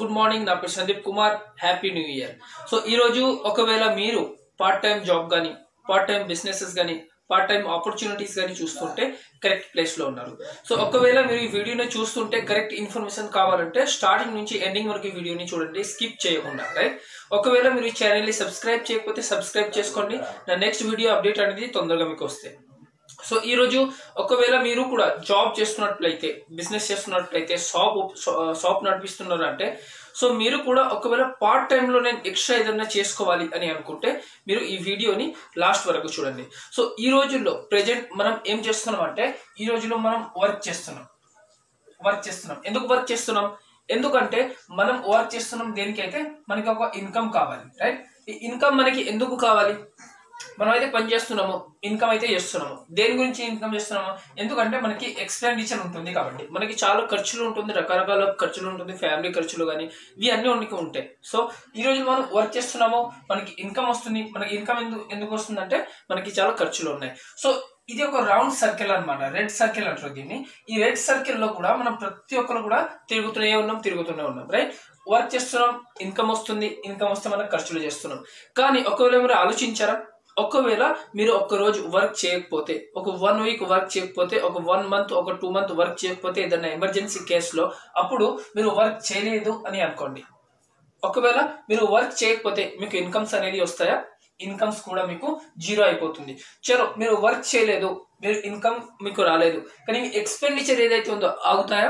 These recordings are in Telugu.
గుడ్ మార్నింగ్ నా పేరు Sandeep Kumar happy new year so ఈరోజు ఒకవేళ మీరు పార్ట్ టైం జాబ్ కానీ పార్ట్ టైం బిజినెసెస్ కానీ పార్ట్ టైం ఆపర్చునిటీస్ కానీ చూస్తుంటే కరెక్ట్ ప్లేస్లో ఉన్నారు సో ఒకవేళ మీరు ఈ వీడియోని చూస్తుంటే కరెక్ట్ ఇన్ఫర్మేషన్ కావాలంటే స్టార్టింగ్ నుంచి ఎండింగ్ వరకు ఈ వీడియోని చూడండి స్కిప్ చేయకుండా రైట్ ఒకవేళ మీరు ఈ ఛానల్ని సబ్స్క్రైబ్ చేయకపోతే సబ్స్క్రైబ్ చేసుకోండి నా నెక్స్ట్ వీడియో అప్డేట్ అనేది తొందరగా మీకు వస్తాయి సో ఈ రోజు ఒకవేళ మీరు కూడా జాబ్ చేస్తున్నట్లయితే బిజినెస్ చేస్తున్నట్లయితే షాప్ షాప్ నడిపిస్తున్నారు అంటే సో మీరు కూడా ఒకవేళ పార్ట్ టైంలో నేను ఎక్స్ట్రా ఏదైనా చేసుకోవాలి అని అనుకుంటే మీరు ఈ వీడియోని లాస్ట్ వరకు చూడండి సో ఈ రోజుల్లో ప్రెజెంట్ మనం ఏం చేస్తున్నాం అంటే ఈ రోజుల్లో మనం వర్క్ చేస్తున్నాం వర్క్ చేస్తున్నాం ఎందుకు వర్క్ చేస్తున్నాం ఎందుకంటే మనం వర్క్ చేస్తున్నాం దేనికైతే మనకి ఒక ఇన్కమ్ కావాలి రైట్ ఈ ఇన్కమ్ మనకి ఎందుకు కావాలి మనం అయితే పని చేస్తున్నాము ఇన్కమ్ అయితే చేస్తున్నాము దేని గురించి ఇన్కమ్ చేస్తున్నాము ఎందుకంటే మనకి ఎక్స్పెండిచర్ ఉంటుంది కాబట్టి మనకి చాలా ఖర్చులు ఉంటుంది రకరకాల ఖర్చులు ఉంటుంది ఫ్యామిలీ ఖర్చులు కానీ ఇవి అన్నీ మనకి ఉంటాయి సో ఈ రోజు మనం వర్క్ చేస్తున్నాము మనకి ఇన్కమ్ వస్తుంది మనకి ఇన్కమ్ ఎందుకు ఎందుకు వస్తుందంటే మనకి చాలా ఖర్చులు ఉన్నాయి సో ఇది ఒక రౌండ్ సర్కిల్ అన్నమాట రెడ్ సర్కిల్ అంటారు దీన్ని ఈ రెడ్ సర్కిల్ లో కూడా మనం ప్రతి ఒక్కరు కూడా తిరుగుతూనే ఉన్నాం తిరుగుతూనే ఉన్నాం రైట్ వర్క్ చేస్తున్నాం ఇన్కమ్ వస్తుంది ఇన్కమ్ వస్తే మనం ఖర్చులు చేస్తున్నాం కానీ ఒకవేళ మీరు ఆలోచించారా ఒకవేళ మీరు ఒక రోజు వర్క్ చేయకపోతే ఒక వన్ వీక్ వర్క్ చేయకపోతే ఒక వన్ మంత్ ఒక టూ మంత్ వర్క్ చేయకపోతే ఏదైనా ఎమర్జెన్సీ కేసులో అప్పుడు మీరు వర్క్ చేయలేదు అని అనుకోండి ఒకవేళ మీరు వర్క్ చేయకపోతే మీకు ఇన్కమ్స్ అనేది వస్తాయా ఇన్కమ్స్ కూడా మీకు జీరో అయిపోతుంది చలో మీరు వర్క్ చేయలేదు మీరు ఇన్కమ్ మీకు రాలేదు కానీ మీ ఎక్స్పెండిచర్ ఏదైతే ఉందో ఆగుతాయా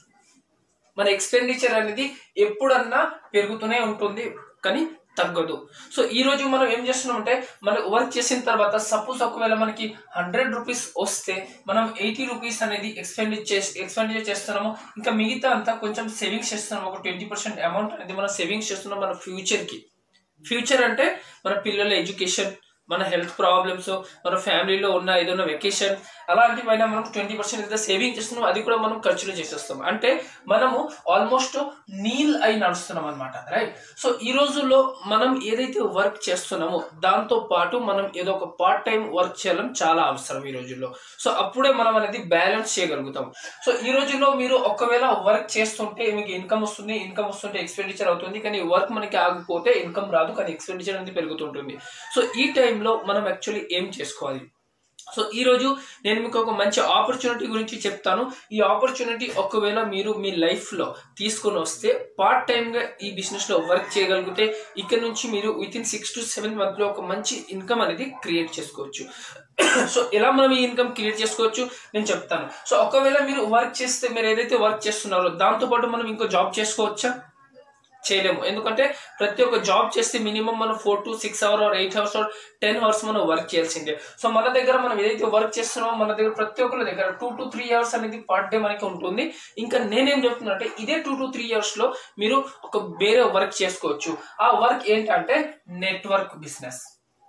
మన ఎక్స్పెండిచర్ అనేది ఎప్పుడన్నా పెరుగుతూనే ఉంటుంది కానీ తగ్గదు సో ఈ రోజు మనం ఏం చేస్తున్నాం అంటే మనం వర్క్ చేసిన తర్వాత సపోజ్ ఒకవేళ మనకి హండ్రెడ్ రూపీస్ వస్తే మనం ఎయిటీ రూపీస్ అనేది ఎక్స్పెండిచర్ ఎక్స్పెండిచర్ చేస్తున్నాము ఇంకా మిగతా అంతా కొంచెం సేవింగ్స్ చేస్తున్నాము ఒక ట్వంటీ పర్సెంట్ అమౌంట్ అనేది మనం సేవింగ్స్ చేస్తున్నాం మన ఫ్యూచర్కి ఫ్యూచర్ అంటే మన పిల్లల ఎడ్యుకేషన్ మన హెల్త్ ప్రాబ్లమ్స్ మన ఫ్యామిలీలో ఉన్న ఏదైనా వెకేషన్ అలాంటివైనా మనం ట్వంటీ పర్సెంట్ ఏదైతే సేవింగ్ చేస్తున్నాం అది కూడా మనం ఖర్చులు చేసేస్తాం అంటే మనము ఆల్మోస్ట్ నీల్ అయి నడుస్తున్నాం అనమాట రైట్ సో ఈ రోజుల్లో మనం ఏదైతే వర్క్ చేస్తున్నామో దాంతో పాటు మనం ఏదో ఒక పార్ట్ టైం వర్క్ చేయడం చాలా అవసరం ఈ రోజుల్లో సో అప్పుడే మనం అనేది బ్యాలెన్స్ చేయగలుగుతాం సో ఈ రోజుల్లో మీరు ఒకవేళ వర్క్ చేస్తుంటే మీకు ఇన్కమ్ వస్తుంది ఇన్కమ్ వస్తుంటే ఎక్స్పెండిచర్ అవుతుంది కానీ వర్క్ మనకి ఆగిపోతే ఇన్కమ్ రాదు కానీ ఎక్స్పెండిచర్ అనేది పెరుగుతుంటుంది సో ఈ టైంలో మనం యాక్చువల్లీ ఏం చేసుకోవాలి సో ఈ రోజు నేను మీకు ఒక మంచి ఆపర్చునిటీ గురించి చెప్తాను ఈ ఆపర్చునిటీ ఒకవేళ మీరు మీ లైఫ్లో తీసుకొని వస్తే పార్ట్ టైంగా ఈ బిజినెస్లో వర్క్ చేయగలిగితే ఇక్కడ నుంచి మీరు within six to seven మంత్లో ఒక మంచి ఇన్కమ్ అనేది క్రియేట్ చేసుకోవచ్చు సో ఎలా మనం ఈ ఇన్కమ్ క్రియేట్ చేసుకోవచ్చు నేను చెప్తాను సో ఒకవేళ మీరు వర్క్ చేస్తే మీరు ఏదైతే వర్క్ చేస్తున్నారో దాంతోపాటు మనం ఇంకో జాబ్ చేసుకోవచ్చా చేయలేము ఎందుకంటే ప్రతి ఒక్క జాబ్ చేస్తే మినిమం మనం four to six hour or eight hours or ten hours మనం వర్క్ చేయాల్సిందే సో మన దగ్గర మనం ఏదైతే వర్క్ చేస్తున్నామో మన దగ్గర ప్రతి ఒక్కరి దగ్గర టూ టు త్రీ అవర్స్ అనేది పర్ డే మనకి ఉంటుంది ఇంకా నేనేం చెప్తున్నా అంటే ఇదే టూ టు త్రీ అవర్స్ లో మీరు ఒక వేరే వర్క్ చేసుకోవచ్చు ఆ వర్క్ ఏంటంటే network business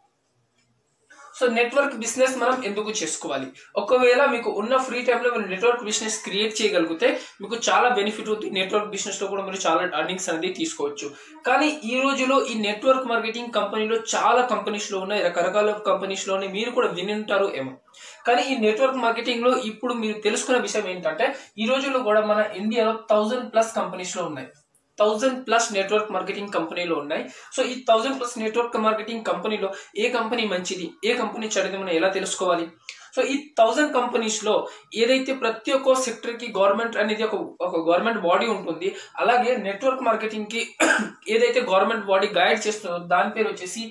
so network business మనం ఎందుకు చేసుకోవాలి ఒకవేళ మీకు ఉన్న ఫ్రీ టైంలో మీరు నెట్వర్క్ బిజినెస్ క్రియేట్ చేయగలిగితే మీకు చాలా బెనిఫిట్ అవుతుంది నెట్వర్క్ బిజినెస్లో కూడా మీరు చాలా అర్నింగ్స్ అనేది తీసుకోవచ్చు కానీ ఈ రోజులో ఈ నెట్వర్క్ మార్కెటింగ్ కంపెనీలో చాలా కంపెనీస్లో ఉన్నాయి రకరకాల కంపెనీస్లో ఉన్నాయి మీరు కూడా విని ఉంటారు ఏమో కానీ ఈ నెట్వర్క్ మార్కెటింగ్లో ఇప్పుడు మీరు తెలుసుకున్న విషయం ఏంటంటే ఈ రోజుల్లో కూడా మన ఇండియాలో థౌజండ్ ప్లస్ కంపెనీస్లో ఉన్నాయి థౌజండ్ ప్లస్ నెట్వర్క్ మార్కెటింగ్ కంపెనీలు ఉన్నాయి సో ఈ థౌజండ్ ప్లస్ నెట్వర్క్ మార్కెటింగ్ కంపెనీలో ఏ కంపెనీ మంచిది ఏ కంపెనీ చెడ్డది మనం ఎలా తెలుసుకోవాలి సో ఈ థౌజండ్ కంపెనీస్లో ఏదైతే ప్రతి ఒక్క సెక్టర్కి గవర్నమెంట్ అనేది ఒక ఒక గవర్నమెంట్ బాడీ ఉంటుంది అలాగే నెట్వర్క్ మార్కెటింగ్కి ఏదైతే గవర్నమెంట్ బాడీ గైడ్ చేస్తుందో దాని పేరు వచ్చేసి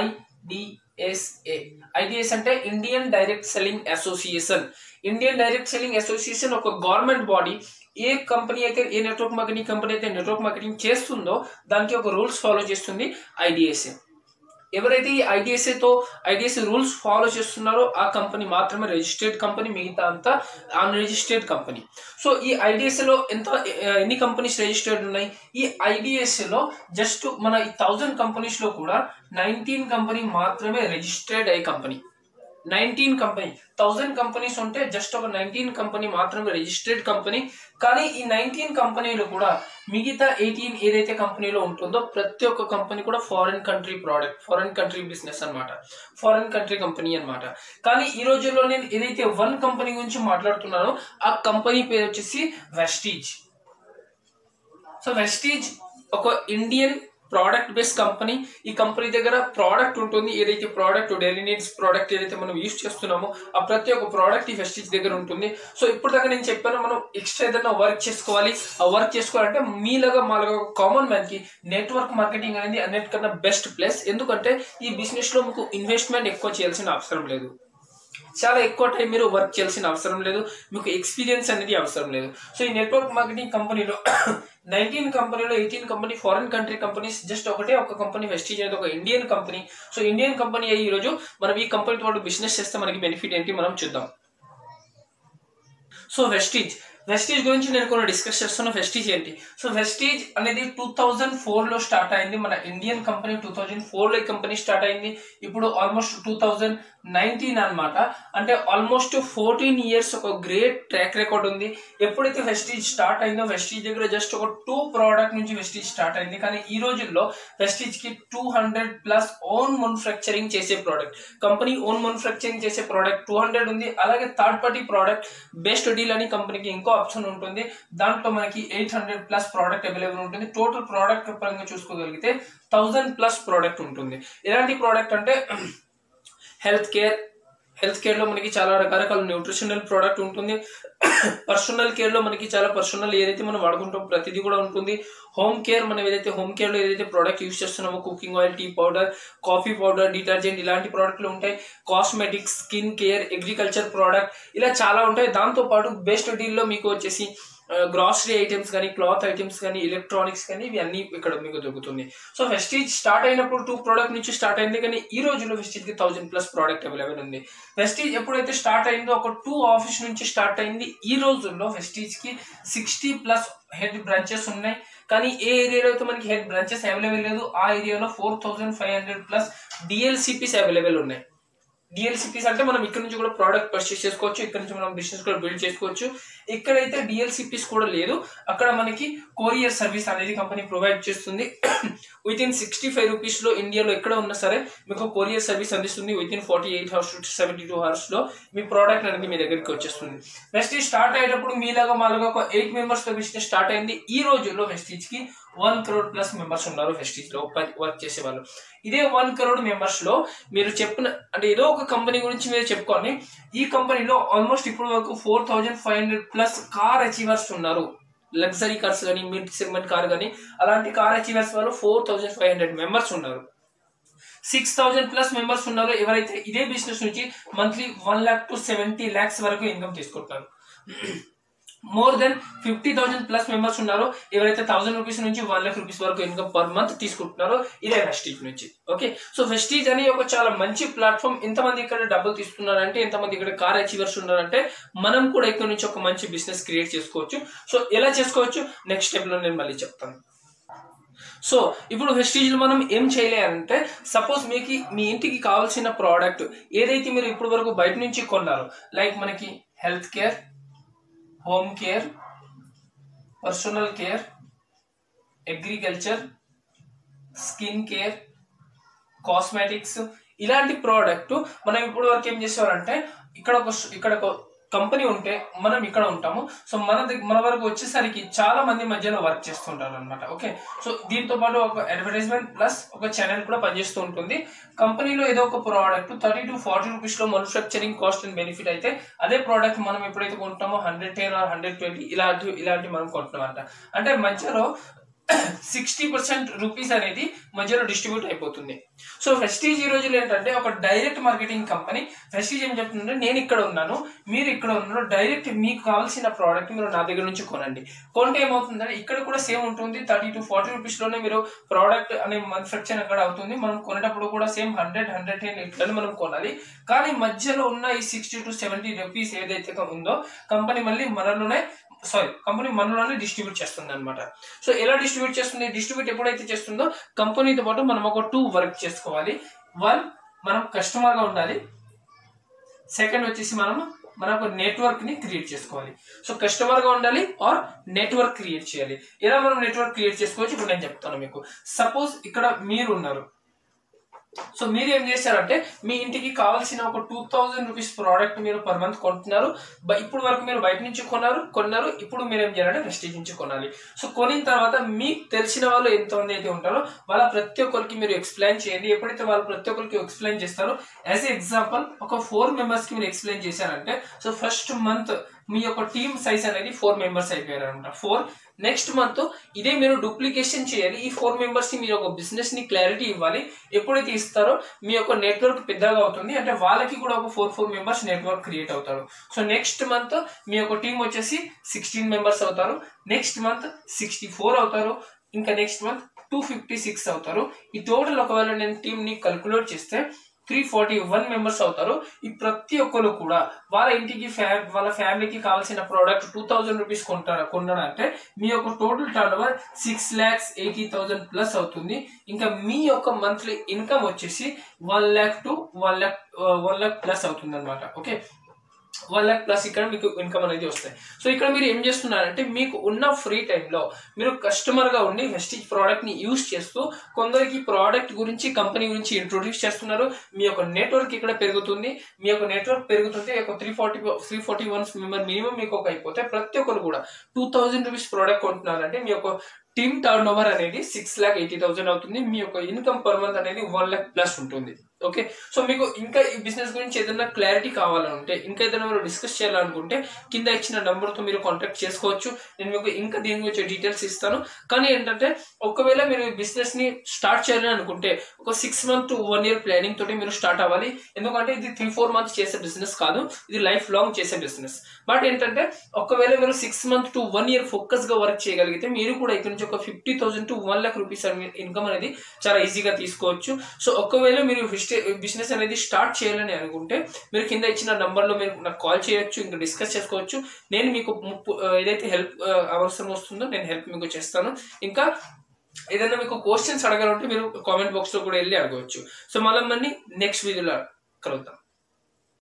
ఐడిఎస్ఏ ఐడిఎస్ అంటే Indian direct selling association Indian direct selling association ఒక గవర్నమెంట్ బాడీ ఏ కంపెనీ అయితే ఏ నెట్వర్క్ మార్కెటింగ్ కంపెనీ అయితే నెట్వర్క్ మార్కెటింగ్ చేస్తుందో దానికి ఒక రూల్స్ ఫాలో చేస్తుంది ఐడిఎస్ఏ ఎవరైతే ఈ ఐడిఎస్ఏతో ఐడిఎస్ఏ రూల్స్ ఫాలో చేస్తున్నారో ఆ కంపెనీ మాత్రమే రిజిస్టర్డ్ కంపెనీ మిగతా అంతా అన్రిజిస్టర్డ్ కంపెనీ సో ఈ ఐడిఎస్ఏలో ఎంత ఎన్ని కంపెనీస్ రిజిస్టర్డ్ ఉన్నాయి ఈ ఐడిఎస్ఏలో జస్ట్ మన ఈ థౌజండ్ కంపెనీస్లో కూడా నైన్టీన్ కంపెనీ మాత్రమే రిజిస్టర్డ్ అయ్యే company nineteen company thousand companies ఉంటే జస్ట్ ఒక నైన్టీన్ కంపెనీ మాత్రమే రిజిస్టర్డ్ కంపెనీ కానీ ఈ నైన్టీన్ కంపెనీలు కూడా మిగతా ఎయిటీన్ ఏదైతే కంపెనీలో ఉంటుందో ప్రతి ఒక్క కంపెనీ కూడా foreign country product foreign country business అనమాట ఫారిన్ కంట్రీ కంపెనీ అనమాట కానీ ఈ రోజుల్లో నేను ఏదైతే వన్ కంపెనీ గురించి మాట్లాడుతున్నానో ఆ కంపెనీ పేరు వచ్చేసి వెస్టీజ్ సో వెస్టీజ్ ఒక ఇండియన్ ప్రోడక్ట్ బేస్డ్ కంపెనీ ఈ కంపెనీ దగ్గర ప్రోడక్ట్ ఉంటుంది ఏదైతే ప్రోడక్ట్ డైలీ నీడ్స్ ప్రోడక్ట్ ఏదైతే మనం యూస్ చేస్తున్నామో ఆ ప్రతి ఒక్క ప్రోడక్ట్ ఈ వెస్టిజ్ దగ్గర ఉంటుంది సో ఇప్పుడు దాకా నేను చెప్పాను మనం ఎక్స్ట్రా ఏదైనా వర్క్ చేసుకోవాలి ఆ వర్క్ చేసుకోవాలంటే మీలాగా మాలాగా కామన్ మ్యాన్ కి నెట్వర్క్ మార్కెటింగ్ అనేది అన్నిటికన్నా బెస్ట్ ప్లేస్ ఎందుకంటే ఈ బిజినెస్ లో మీకు ఇన్వెస్ట్మెంట్ ఎక్కువ చేయాల్సిన అవసరం లేదు చాలా ఎక్కువ టైం మీరు వర్క్ చేయాల్సిన అవసరం లేదు మీకు ఎక్స్పీరియన్స్ అనేది అవసరం లేదు సో ఈ నెట్వర్క్ మార్కెటింగ్ కంపెనీలో నైన్టీన్ కంపెనీలో eighteen company foreign country companies just ఒకటే ఒక కంపెనీ వెస్టీజ్ అనేది ఒక Indian company so Indian company అయ్యి ఈరోజు మనం ఈ కంపెనీతో పాటు బిజినెస్ చేస్తే మనకి బెనిఫిట్ ఏంటి మనం చూద్దాం సో వెస్టీజ్ వెస్టీజ్ గురించి నేను కొన్ని డిస్కస్ చేస్తున్నా వెస్టీజ్ ఏంటి సో వెస్టీజ్ అనేది టూ థౌజండ్ ఫోర్ లో స్టార్ట్ అయింది మన Indian company two thousand four లో ఈ కంపెనీ స్టార్ట్ అయింది ఇప్పుడు ఆల్మోస్ట్ టూ థౌజండ్ నైన్టీన్ అనమాట అంటే ఆల్మోస్ట్ ఫోర్టీన్ ఇయర్స్ ఒక గ్రేట్ ట్రాక్ రికార్డ్ ఉంది ఎప్పుడైతే వెస్టీజ్ స్టార్ట్ అయిందో వెస్టీజ్ దగ్గర జస్ట్ ఒక టూ ప్రోడక్ట్ నుంచి వెస్టీజ్ స్టార్ట్ అయింది కానీ ఈ రోజుల్లో వెస్టీజ్ కి two hundred plus own manufacturing చేసే ప్రోడక్ట్ కంపెనీ ఓన్ మ్యానుఫ్యాక్చరింగ్ చేసే ప్రోడక్ట్ టూ హండ్రెడ్ ఉంది అలాగే third party product best deal అని కంపెనీకి ఇంకో ఆప్షన్ ఉంటుంది దాంట్లో మనకి eight hundred plus product available ఉంటుంది టోటల్ ప్రోడక్ట్ పరంగా చూసుకోగలిగితే థౌజండ్ ప్లస్ ప్రోడక్ట్ ఉంటుంది ఎలాంటి ప్రోడక్ట్ అంటే హెల్త్ కేర్ హెల్త్ కేర్ లో మనకి చాలా రకరకాల న్యూట్రిషనల్ ప్రోడక్ట్ ఉంటుంది పర్సనల్ కేర్ లో మనకి చాలా పర్సనల్ ఏదైతే మనం వాడుకుంటాం ప్రతిదీ కూడా ఉంటుంది హోమ్ కేర్ మనం ఏదైతే హోమ్ కేర్ లో ఏదైతే ప్రోడక్ట్ యూస్ చేస్తున్నామో cooking oil tea powder coffee powder detergent ఇలాంటి ప్రోడక్ట్లు ఉంటాయి cosmetics skin care agriculture product ఇలా చాలా ఉంటాయి దాంతో పాటు బెస్ట్ డీల్ లో మీకు వచ్చేసి గ్రాసరీ ఐటమ్స్ కానీ క్లాత్ ఐటమ్స్ కానీ ఎలక్ట్రానిక్స్ కానీ ఇవి అన్ని ఇక్కడ మీకు దొరుకుతుంది సో వెస్టీజ్ స్టార్ట్ అయినప్పుడు టూ ప్రోడక్ట్ నుంచి స్టార్ట్ అయింది కానీ ఈ రోజుల్లో వెస్టీజ్ కి థౌసండ్ ప్లస్ ప్రోడక్ట్ అవైలబుల్ ఉంది వెస్టీజ్ ఎప్పుడైతే స్టార్ట్ అయిందో ఒక టూ ఆఫీస్ నుంచి స్టార్ట్ అయింది ఈ రోజుల్లో వెస్టీజ్ కి సిక్స్టీ ప్లస్ హెడ్ బ్రాంచెస్ ఉన్నాయి కానీ ఏ ఏరియాలో అయితే మనకి హెడ్ బ్రాంచెస్ అవైలబుల్ లేదు ఆ ఏరియాలో four thousand five hundred plus DLCPs available ఉన్నాయి డిఎల్సిపిస్ అంటే మనం ఇక్కడ నుంచి కూడా ప్రోడక్ట్ పర్చేస్ చేసుకోవచ్చు ఇక్కడ నుంచి మనం బిజినెస్ కూడా బిల్డ్ చేసుకోవచ్చు ఇక్కడైతే డిఎల్సిపిస్ కూడా లేదు అక్కడ మనకి కొరియర్ సర్వీస్ అనేది కంపెనీ ప్రొవైడ్ చేస్తుంది within sixty five rupees లో ఇండియాలో ఎక్కడ ఉన్నా సరే మీకు కొరియర్ సర్వీస్ అందిస్తుంది within forty eight hours to seventy two hours లో మీ ప్రోడక్ట్ అనేది మీ దగ్గరికి వచ్చేస్తుంది వెస్టీజ్ స్టార్ట్ అయ్యేటప్పుడు మీలాగా మాలాగా ఒక ఎయిట్ మెంబర్స్ తో బిజినెస్ స్టార్ట్ అయింది ఈ రోజుల్లో వెస్టీజ్ కి వన్ క్రోడ్ ప్లస్ మెంబర్స్ ఉన్నారు వెస్టీజ్ లో వర్క్ చేసే వాళ్ళు ఇదే వన్ క్రోడ్ మెంబర్స్ లో మీరు చెప్పిన అంటే ఏదో ఒక కంపెనీ గురించి మీరు చెప్పుకోండి ఈ కంపెనీలో ఆల్మోస్ట్ ఇప్పుడు వరకు four thousand five hundred plus car achievers ఉన్నారు లగ్జరీ కార్స్ కానీ మిడ్ సెగ్మెంట్ కార్ కానీ అలాంటి కార్ అచీవర్స్ వాళ్ళు four thousand five hundred members ఉన్నారు సిక్స్ థౌజండ్ ప్లస్ మెంబర్స్ ఉన్నారు ఎవరైతే ఇదే బిజినెస్ నుంచి monthly one lakh to seventy lakhs వరకు ఇన్కమ్ తీసుకుంటున్నారు more than fifty thousand plus members ఉన్నారు ఎవరైతే థౌసండ్ రూపీస్ నుంచి వన్ లాక్ రూపీస్ వరకు ఇన్కమ్ పర్ మంత్ తీసుకుంటున్నారో ఇదే వెస్టీజ్ నుంచి ఓకే సో వెస్టీజ్ అని ఒక చాలా మంచి ప్లాట్ఫామ్ ఎంతమంది ఇక్కడ డబ్బులు తీసుకున్నారంటే ఎంతమంది ఇక్కడ కార్ అచీవర్స్ ఉన్నారంటే మనం కూడా ఇక్కడ నుంచి ఒక మంచి బిజినెస్ క్రియేట్ చేసుకోవచ్చు సో ఎలా చేసుకోవచ్చు నెక్స్ట్ స్టెప్ లో నేను మళ్ళీ చెప్తాను సో ఇప్పుడు వెస్టీజ్ మనం ఏం చేయలేదంటే సపోజ్ మీకు మీ ఇంటికి కావాల్సిన ప్రోడక్ట్ ఏదైతే మీరు ఇప్పటి వరకు బయట నుంచి కొన్నారు లైక్ మనకి health care home care personal care agriculture skin care cosmetics ఇలాంటి ప్రోడక్ట్ మనం ఇప్పుడు వరకు ఏం చేసేవారంటే ఇక్కడ ఒక ఇక్కడ ఒక కంపెనీ ఉంటే మనం ఇక్కడ ఉంటాము సో మన దగ్గ- మన వరకు వచ్చేసరికి చాలా మంది మధ్యలో వర్క్ చేస్తుంటారు అనమాట ఓకే సో దీంతో పాటు ఒక అడ్వర్టైజ్మెంట్ ప్లస్ ఒక ఛానల్ కూడా పనిచేస్తూ ఉంటుంది కంపెనీలో ఏదో ఒక product thirty to forty rupees లో మ్యానుఫ్యాక్చరింగ్ కాస్ట్ అండ్ బెనిఫిట్ అయితే అదే ప్రోడక్ట్ మనం ఎప్పుడైతే కొంటామో hundred ten or hundred twenty ఇలాంటి ఇలాంటి మనం కొంటున్నామంట అంటే మధ్యలో సిక్స్టీ పర్సెంట్ రూపీస్ అనేది మధ్యలో డిస్ట్రిబ్యూట్ అయిపోతుంది సో వెస్టీజ్ ఈ రోజులు ఏంటంటే ఒక డైరెక్ట్ మార్కెటింగ్ కంపెనీ వెస్టీజ్ ఏం చెప్తుందంటే నేను ఇక్కడ ఉన్నాను మీరు ఇక్కడ ఉన్నారు డైరెక్ట్ మీకు కావాల్సిన ప్రోడక్ట్ మీరు నా దగ్గర నుంచి కొనండి కొంటే ఏమవుతుందంటే ఇక్కడ కూడా సేమ్ ఉంటుంది థర్టీ టు ఫార్టీ రూపీస్ లోనే మీరు ప్రోడక్ట్ అనే మ్యానుఫ్యాక్చర్ అక్కడ అవుతుంది మనం కొనేటప్పుడు కూడా సేమ్ హండ్రెడ్ హండ్రెడ్ టెన్ ఇట్లని మనం కొనాలి కానీ మధ్యలో ఉన్న ఈ సిక్స్టీ టు సెవెంటీ రూపీస్ ఏదైతే ఉందో కంపెనీ మళ్ళీ మనలోనే సారీ కంపెనీ మనలోనే డిస్ట్రిబ్యూట్ చేస్తుంది అనమాట సో ఎలా డిస్ట్రిబ్యూట్ చేస్తుంది డిస్ట్రిబ్యూట్ ఎప్పుడైతే చేస్తుందో కంపెనీతో పాటు మనం ఒక టూ వర్క్ చేసుకోవాలి వన్ మనం కస్టమర్ గా ఉండాలి సెకండ్ వచ్చేసి మనం మన ఒక నెట్వర్క్ ని క్రియేట్ చేసుకోవాలి సో కస్టమర్ గా ఉండాలి ఆర్ నెట్వర్క్ క్రియేట్ చేయాలి ఎలా మనం నెట్వర్క్ క్రియేట్ చేసుకోవచ్చు ఇప్పుడు నేను చెప్తాను మీకు సపోజ్ ఇక్కడ మీరు ఉన్నారు సో మీరు ఏం చేశారంటే మీ ఇంటికి కావాల్సిన ఒక టూ థౌజండ్ రూపీస్ ప్రోడక్ట్ మీరు పర్ మంత్ కొంటున్నారు బ- ఇప్పుడు వరకు మీరు బయట నుంచి కొన్నారు కొన్నారు ఇప్పుడు మీరు ఏం చేయాలంటే వెస్టేజ్ నుంచి కొనాలి సో కొనిన తర్వాత మీకు తెలిసిన వాళ్ళు ఎంతమంది అయితే ఉంటారో వాళ్ళ ప్రతి ఒక్కరికి మీరు ఎక్స్ప్లెయిన్ చేయండి ఎప్పుడైతే వాళ్ళు ప్రతి ఒక్కరికి ఎక్స్ప్లెయిన్ చేస్తారో యాజ్ ఎగ్జాంపుల్ ఒక ఫోర్ మెంబర్స్ కి మీరు ఎక్స్ప్లెయిన్ చేశారంటే సో ఫస్ట్ మంత్ మీ యొక్క టీమ్ సైజ్ అనేది ఫోర్ మెంబర్స్ అయిపోయారు అనమాట ఫోర్ నెక్స్ట్ మంత్ ఇదే మీరు డూప్లికేషన్ చేయాలి ఈ ఫోర్ మెంబర్స్ ని మీరు ఒక బిజినెస్ ని క్లారిటీ ఇవ్వాలి ఎప్పుడైతే ఇస్తారో మీ యొక్క నెట్వర్క్ పెద్దగా అవుతుంది అంటే వాళ్ళకి కూడా ఒక four four members network create అవుతారు సో నెక్స్ట్ మంత్ మీ యొక్క టీం వచ్చేసి సిక్స్టీన్ మెంబర్స్ అవుతారు నెక్స్ట్ మంత్ సిక్స్టీ ఫోర్ అవుతారు ఇంకా next month two fifty six అవుతారు ఈ టోటల్ ఒకవేళ నేను టీమ్ ని కల్కులేట్ చేస్తే త్రీ ఫార్టీ వన్ మెంబర్స్ అవుతారు ఈ ప్రతి ఒక్కరు కూడా వాళ్ళ ఇంటికి ఫ్యా వాళ్ళ ఫ్యామిలీకి కావాల్సిన ప్రోడక్ట్ టూ థౌజండ్ రూపీస్ కొంటారు కొన్నాడంటే మీ యొక్క total turnover six lakhs eighty thousand plus అవుతుంది ఇంకా మీ యొక్క మంత్లీ ఇన్కమ్ వచ్చేసి one lakh to one lakh one lakh plus అవుతుంది అనమాట ఓకే వన్ ల్యాక్ ప్లస్ ఇక్కడ మీకు ఇన్కమ్ అనేది వస్తాయి సో ఇక్కడ మీరు ఏం చేస్తున్నారంటే మీకు ఉన్న ఫ్రీ టైంలో మీరు కస్టమర్ గా ఉండి వెస్టిజ్ ప్రోడక్ట్ ని యూస్ చేస్తూ కొందరికి ప్రోడక్ట్ గురించి కంపెనీ గురించి ఇంట్రొడ్యూస్ చేస్తున్నారు మీ యొక్క నెట్వర్క్ ఇక్కడ పెరుగుతుంది మీ యొక్క నెట్వర్క్ పెరుగుతుంటే ఒక three forty three forty one member minimum మీకు ఒక అయిపోతే ప్రతి ఒక్కరు కూడా టూ థౌజండ్ రూపీస్ ప్రోడక్ట్ కొంటున్నారంటే మీ యొక్క టీమ్ టర్న్ ఓవర్ అనేది సిక్స్ ల్యాక్ ఎయిటీ థౌసండ్ అవుతుంది మీ యొక్క ఇన్కమ్ పర్ మంత్ అనేది వన్ ల్యాక్ ప్లస్ ఉంటుంది ఓకే సో మీకు ఇంకా ఈ బిజినెస్ గురించి ఏదైనా క్లారిటీ కావాలంటే ఇంకా ఏదైనా మీరు డిస్కస్ చేయాలనుకుంటే కింద ఇచ్చిన నెంబర్తో మీరు కాంటాక్ట్ చేసుకోవచ్చు నేను మీకు ఇంకా దీని గురించి డీటెయిల్స్ ఇస్తాను కానీ ఏంటంటే ఒకవేళ మీరు ఈ బిజినెస్ ని స్టార్ట్ చేయాలని అనుకుంటే ఒక six month to one year planning తోటి మీరు స్టార్ట్ అవ్వాలి ఎందుకంటే ఇది త్రీ ఫోర్ మంత్స్ చేసే బిజినెస్ కాదు ఇది లైఫ్ లాంగ్ చేసే బిజినెస్ బట్ ఏంటంటే ఒకవేళ మీరు six month to one year focus గా వర్క్ చేయగలిగితే మీరు కూడా ఇక్కడ నుంచి ఒక fifty thousand to one lakh rupees income అనేది చాలా ఈజీగా తీసుకోవచ్చు సో ఒకవేళ మీరు బిజినెస్ అనేది స్టార్ట్ చేయాలని అనుకుంటే మీరు కింద ఇచ్చిన నంబర్లో మీరు నాకు కాల్ చేయొచ్చు ఇంకా డిస్కస్ చేసుకోవచ్చు నేను మీకు ముప్పు- ఏదైతే హెల్ప్ అవసరం వస్తుందో నేను హెల్ప్ మీకు చేస్తాను ఇంకా ఏదైనా మీకు క్వశ్చన్స్ అడగాలంటే మీరు కామెంట్ బాక్స్ లో కూడా వెళ్ళి అడగవచ్చు సో మళ్ళీ నెక్స్ట్ వీడియోలో కలుద్దాం